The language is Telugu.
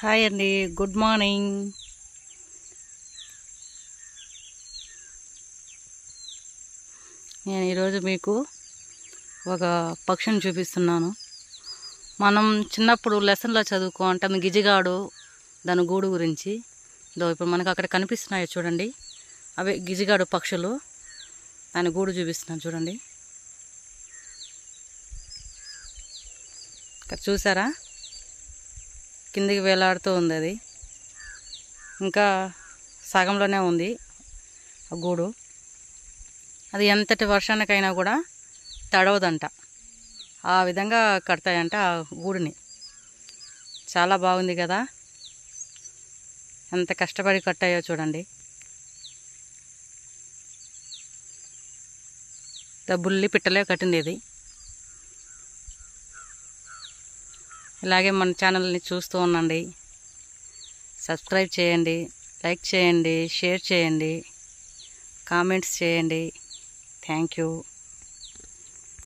హాయ్ అండి గుడ్ మార్నింగ్ నేను ఈరోజు మీకు ఒక పక్షిని చూపిస్తున్నాను మనం చిన్నప్పుడు లెసన్లో చదువుకో అంటే గిజిగాడు దాని గూడు గురించి ఇదో ఇప్పుడు మనకు అక్కడ కనిపిస్తున్నాయి చూడండి అవే గిజిగాడు పక్షులు దాని గూడు చూపిస్తున్నాను చూడండి ఇక్కడ చూసారా కిందికి వేలాడుతూ ఉంది అది ఇంకా సగంలోనే ఉంది ఆ గూడు అది ఎంతటి వర్షానికైనా కూడా తడవదంట ఆ విధంగా కడతాయంట ఆ గూడుని చాలా బాగుంది కదా ఎంత కష్టపడి కట్టాయో చూడండి బుల్లి పిట్టలే కట్టింది ఇది ఇలాగే మన ఛానల్ని చూస్తూ ఉండండి సబ్స్క్రైబ్ చేయండి లైక్ చేయండి షేర్ చేయండి కామెంట్స్ చేయండి థ్యాంక్ యూ